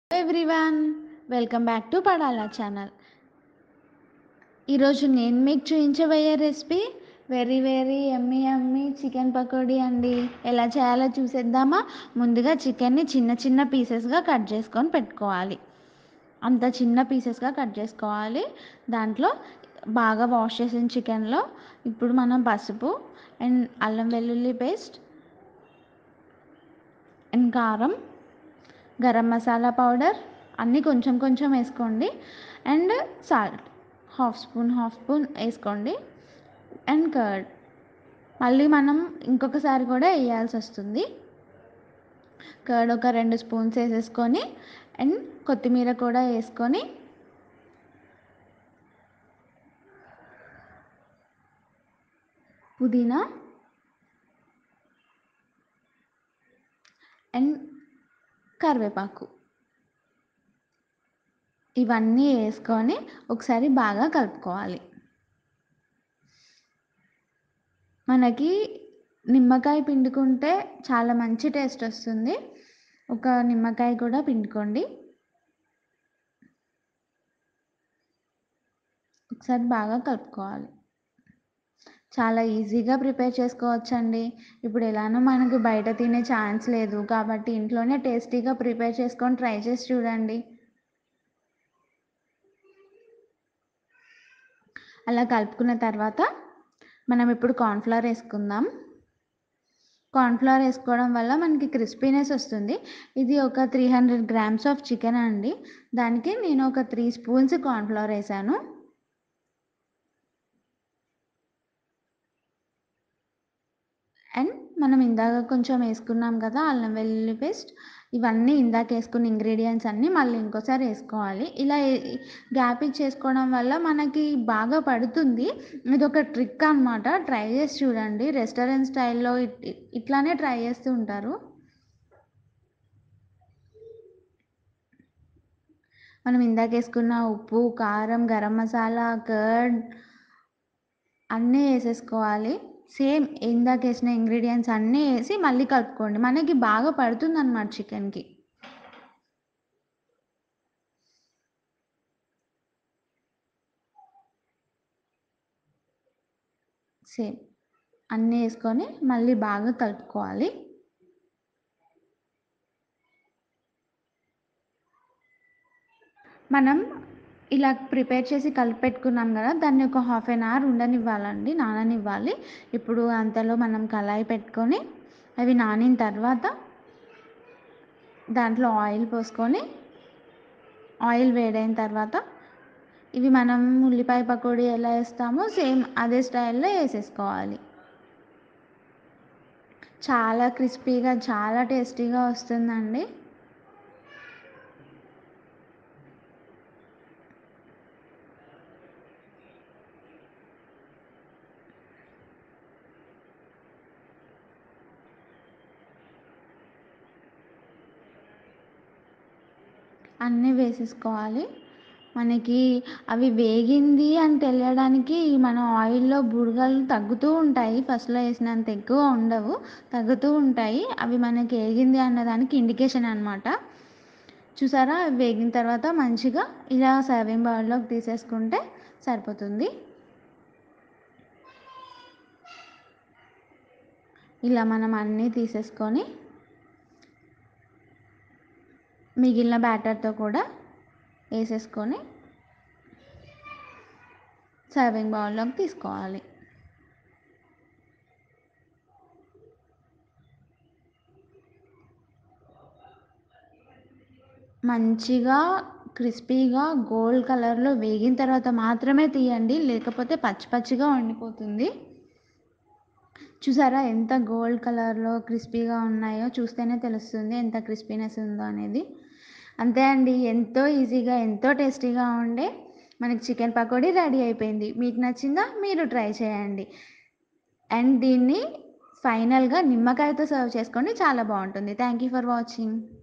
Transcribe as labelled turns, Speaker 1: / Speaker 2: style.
Speaker 1: everyone welcome back to పడాలా channel ఈరోజు నేను మీకు చూపించబోయే recipe very very yummy yummy chicken pakodi అండి ఎలా చేయాలో చూసేద్దామా ముందుగా చికెన్ని చిన్న చిన్న పీసెస్గా కట్ చేసుకొని పెట్టుకోవాలి అంత చిన్న పీసెస్గా కట్ చేసుకోవాలి దాంట్లో బాగా వాష్ చేసిన చికెన్లో ఇప్పుడు మనం పసుపు అండ్ అల్లం వెల్లుల్లి పేస్ట్ అండ్ కారం గరం మసాలా పౌడర్ అన్నీ కొంచెం కొంచెం వేసుకోండి and salt half spoon half spoon వేసుకోండి అండ్ కర్డ్ మళ్ళీ మనం ఇంకొకసారి కూడా వేయాల్సి వస్తుంది కర్డ్ ఒక రెండు స్పూన్స్ వేసేసుకొని అండ్ కొత్తిమీర కూడా వేసుకొని పుదీనా అండ్ కరివేపాకు ఇవన్నీ వేసుకొని ఒకసారి బాగా కలుపుకోవాలి మనకి నిమ్మకాయ పిండుకుంటే చాలా మంచి టేస్ట్ వస్తుంది ఒక నిమ్మకాయ కూడా పిండుకోండి ఒకసారి బాగా కలుపుకోవాలి చాలా ఈజీగా ప్రిపేర్ చేసుకోవచ్చండి ఇప్పుడు ఎలానో మనకు బయట తినే ఛాన్స్ లేదు కాబట్టి ఇంట్లోనే టేస్టీగా ప్రిపేర్ చేసుకొని ట్రై చేసి చూడండి అలా కలుపుకున్న తర్వాత మనం ఇప్పుడు కార్న్ఫ్లవర్ వేసుకుందాం కార్న్ఫ్లవర్ వేసుకోవడం వల్ల మనకి క్రిస్పీనెస్ వస్తుంది ఇది ఒక three hundred grams of chicken అండి దానికి నేను ఒక త్రీ స్పూన్స్ కార్న్ఫ్లవర్ వేసాను అండ్ మనం ఇందాక కొంచెం వేసుకున్నాం కదా అల్లం వెల్లుల్లి పేస్ట్ ఇవన్నీ ఇందాక వేసుకున్న ఇంగ్రీడియంట్స్ అన్నీ మళ్ళీ ఇంకోసారి వేసుకోవాలి ఇలా గ్యాప్ ఇచ్చేసుకోవడం వల్ల మనకి బాగా పడుతుంది ఇది ఒక ట్రిక్ అనమాట ట్రై చేసి చూడండి రెస్టారెంట్ స్టైల్లో ఇట్లానే ట్రై చేస్తూ ఉంటారు మనం ఇందాక వేసుకున్న ఉప్పు కారం గరం మసాలా కర్డ్ అన్నీ వేసేసుకోవాలి సేమ్ ఇందాక వేసిన ఇంగ్రీడియంట్స్ అన్నీ వేసి మళ్ళీ కలుపుకోండి మనకి బాగా పడుతుంది అనమాట చికెన్కి సేమ్ అన్నీ వేసుకొని మళ్ళీ బాగా కలుపుకోవాలి మనం ఇలా ప్రిపేర్ చేసి కలిపి పెట్టుకున్నాం కదా దాన్ని ఒక హాఫ్ అన్ అవర్ ఉండనివ్వాలండి నాననివ్వాలి ఇప్పుడు అంతలో మనం కళాయి పెట్టుకొని అవి నానిన తర్వాత దాంట్లో ఆయిల్ పోసుకొని ఆయిల్ వేడైన తర్వాత ఇవి మనం ఉల్లిపాయ పకోడీ ఎలా వేస్తామో సేమ్ అదే స్టైల్లో వేసేసుకోవాలి చాలా క్రిస్పీగా చాలా టేస్టీగా వస్తుందండి అన్నీ వేసేసుకోవాలి మనకి అవి వేగింది అని తెలియడానికి మనం ఆయిల్లో బుడగలు తగ్గుతూ ఉంటాయి ఫస్ట్లో వేసినంత ఎక్కువ ఉండవు తగ్గుతూ ఉంటాయి అవి మనకి వేగింది అన్నదానికి ఇండికేషన్ అనమాట చూసారా అవి వేగిన తర్వాత మంచిగా ఇలా సర్వింగ్ బౌల్లోకి తీసేసుకుంటే సరిపోతుంది ఇలా మనం అన్నీ తీసేసుకొని మిగిలిన బ్యాటర్తో కూడా వేసేసుకొని సర్వింగ్ బౌల్లోకి తీసుకోవాలి మంచిగా క్రిస్పీగా గోల్డ్ కలర్లో వేగిన తర్వాత మాత్రమే తీయండి లేకపోతే పచ్చి పచ్చిగా వండిపోతుంది చూసారా ఎంత గోల్డ్ కలర్లో క్రిస్పీగా ఉన్నాయో చూస్తేనే తెలుస్తుంది ఎంత క్రిస్పీనెస్ ఉందో అనేది అంతే అండి ఎంతో ఈజీగా ఎంతో టేస్టీగా ఉండే మనకి చికెన్ పకోడీ రెడీ అయిపోయింది మీకు నచ్చిందా మీరు ట్రై చేయండి అండ్ దీన్ని ఫైనల్గా నిమ్మకాయతో సర్వ్ చేసుకోండి చాలా బాగుంటుంది థ్యాంక్ యూ ఫర్ వాచింగ్